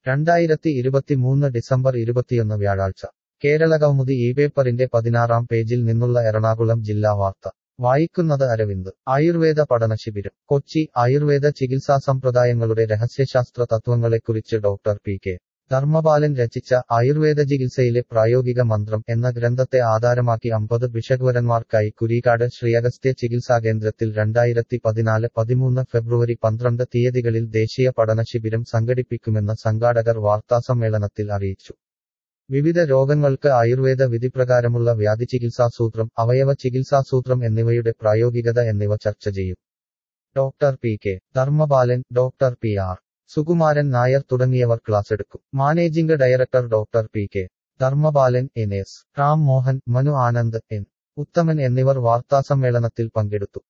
രണ്ടായിരത്തി ഇരുപത്തിമൂന്ന് ഡിസംബർ ഇരുപത്തിയൊന്ന് വ്യാഴാഴ്ച കേരളകൗമുദി ഈ പേപ്പറിന്റെ പതിനാറാം പേജിൽ നിന്നുള്ള എറണാകുളം ജില്ലാ വാർത്ത വായിക്കുന്നത് അരവിന്ദ് ആയുർവേദ പഠനശിബിരം കൊച്ചി ആയുർവേദ ചികിത്സാ സമ്പ്രദായങ്ങളുടെ രഹസ്യശാസ്ത്ര തത്വങ്ങളെക്കുറിച്ച് ഡോക്ടർ പി കെ ധർമ്മപാലൻ രചിച്ച ആയുർവേദ ചികിത്സയിലെ പ്രായോഗിക മന്ത്രം എന്ന ഗ്രന്ഥത്തെ ആധാരമാക്കി അമ്പത് ഭിഷഗ്വരന്മാർക്കായി കുരീക്കാട് ശ്രീഅഗസ്ത്യ ചികിത്സാകേന്ദ്രത്തിൽ രണ്ടായിരത്തി പതിനാല് പതിമൂന്ന് ഫെബ്രുവരി പന്ത്രണ്ട് തീയതികളിൽ ദേശീയ പഠനശിബിരം സംഘടിപ്പിക്കുമെന്ന് സംഘാടകർ വാർത്താസമ്മേളനത്തിൽ അറിയിച്ചു വിവിധ രോഗങ്ങൾക്ക് ആയുർവേദ വിധിപ്രകാരമുള്ള വ്യാധി ചികിത്സാസൂത്രം അവയവ ചികിത്സാസൂത്രം എന്നിവയുടെ പ്രായോഗികത എന്നിവ ചർച്ച ചെയ്യും doctor P K Dharmapalan doctor P R Sukumaran Nair തുടങ്ങിയവർ ക്ലാസ്സെടുക്കും managing director doctor P K Dharmapalan N S Ram Mohan Manu Anand N Uthaman എന്നിവർ വാർത്താസമ്മേളനത്തിൽ പങ്കെടുത്തു